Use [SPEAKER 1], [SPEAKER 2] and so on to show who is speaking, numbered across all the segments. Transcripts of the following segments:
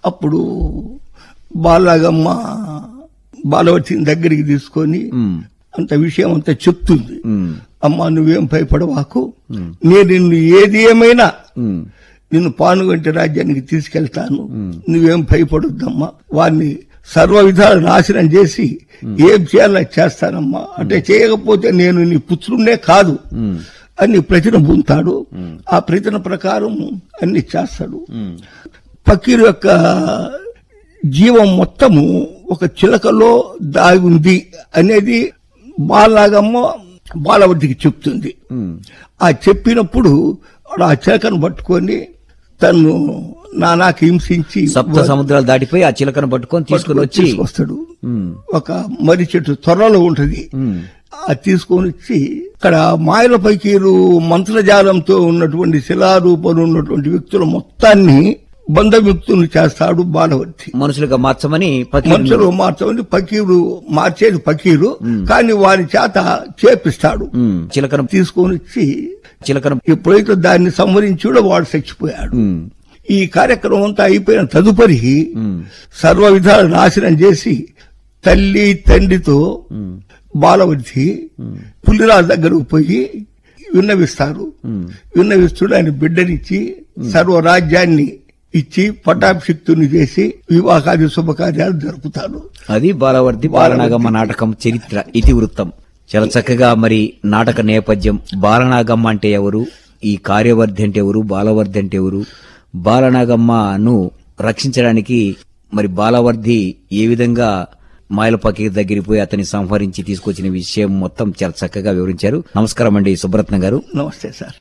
[SPEAKER 1] అప్పుడు బాలాగమ్మ బాలవతిని దగ్గరికి తీసుకొని
[SPEAKER 2] ఉమ్,
[SPEAKER 1] అంత విషయం అంతా చెప్తుంది
[SPEAKER 2] ఉమ్,
[SPEAKER 1] అమ్మా నువ్వేం భయపడవాకు నేను నిన్ను ఏది ఏమైనా
[SPEAKER 2] ఉమ్,
[SPEAKER 1] నిన్ను పానుగంటి రాజ్యానికి తీసుకెళ్తాను నువ్వేం భయపడొద్దమ్మా వారిని సర్వ విధాలు నాశనం చేసి ఏం చేయాలో చేస్తానమ్మా అంటే చేయకపోతే నేను నీ పుత్రుడే కాదు
[SPEAKER 2] ఉమ్,
[SPEAKER 1] అని ప్రతిన పొందుతాడు ఆ ప్రతిన ప్రకారం అన్ని చేస్తాడు
[SPEAKER 2] ఉమ్,
[SPEAKER 1] ఫకీరు యొక్క జీవం మొత్తము ఒక చిలకలో దాగి ఉంది అనేది బాలాగమ్మ బాలవతికి చెప్తుంది
[SPEAKER 2] ఉమ్,
[SPEAKER 1] ఆ చెప్పినప్పుడు వాడు ఆ చిలకను పట్టుకొని తను నానాకి హింసించి
[SPEAKER 2] సప్త సముద్రాలు దాటిపోయి ఆ చిలకను పట్టుకొని తీసుకుని వచ్చి
[SPEAKER 1] తీసుకొస్తాడు
[SPEAKER 2] ఉమ్,
[SPEAKER 1] ఒక మర్రి చెట్టు త్వరలో ఉంటది
[SPEAKER 2] ఉమ్,
[SPEAKER 1] అది తీసుకొని వచ్చి ఇక్కడ మాయల పైకీరు మంత్రజాలంతో ఉన్నటువంటి శిలారూపంలో ఉన్నటువంటి వ్యక్తుల మొత్తాన్ని బంధవిక్తులు చేస్తాడు బాలవర్తి
[SPEAKER 2] మనుషులుగా మార్చమని పతి
[SPEAKER 1] మనుషులు మార్చమని పకీరు మార్చేది పకీరు కానీ వారి చేత చేపిస్తాడు
[SPEAKER 2] ఉమ్, చిలకను
[SPEAKER 1] తీసుకొని వచ్చి
[SPEAKER 2] చిలకను
[SPEAKER 1] ఎప్పుడైతే దాన్ని సంహరించాడో వాడు చచ్చిపోయాడు
[SPEAKER 2] ఉమ్,
[SPEAKER 1] ఈ కార్యక్రమం అంతా అయిపోయిన తదుపరి
[SPEAKER 2] ఉమ్,
[SPEAKER 1] సర్వ విధాలు నాశనం చేసి తల్లి తండ్రితో
[SPEAKER 2] ఉమ్,
[SPEAKER 1] బాలవర్తి పులిరాజు దగ్గరకు పోయి విన్నవిస్తారు
[SPEAKER 2] ఉమ్,
[SPEAKER 1] విన్నవిస్తుడు ఆయన బిడ్డనిచ్చి సర్వ రాజ్యాన్ని ఇచ్చి పట్టాభిషిక్తుని చేసి వివాహాది శుభకార్యాలు జరుపుతాడు
[SPEAKER 2] అది బాలవర్తి బాలనాగమ్మ నాటకం చరిత్ర ఇతివృత్తం చాలా చక్కగా మరి నాటక నేపథ్యం బాలనాగమ్మ అంటే ఎవరు ఈ కార్యవర్ధి అంటే ఎవరు బాలవర్ధి అంటే ఎవరు బాలనాగమ్మను రక్షించడానికి మరి బాలవర్ధి ఏ విధంగా మాయలపకి దగ్గరికి పోయి అతన్ని సంహరించి తీసుకొచ్చిన విషయం మొత్తం చాలా చక్కగా వివరించారు నమస్కారం అండి సుబ్రత్న గారు
[SPEAKER 1] నమస్తే సార్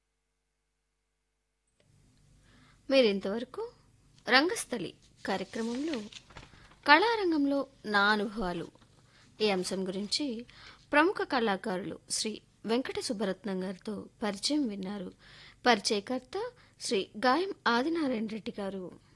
[SPEAKER 3] మీరింతవరకు రంగస్థలి కార్యక్రమంలో కళారంగంలో నా అనుభవాలు ఈ అంశం గురించి ప్రముఖ కళాకారులు శ్రీ వెంకట సుబ్బరత్నం గారితో పరిచయం విన్నారు పరిచయకర్త శ్రీ గాయం ఆదినారాయణ రెడ్డి గారు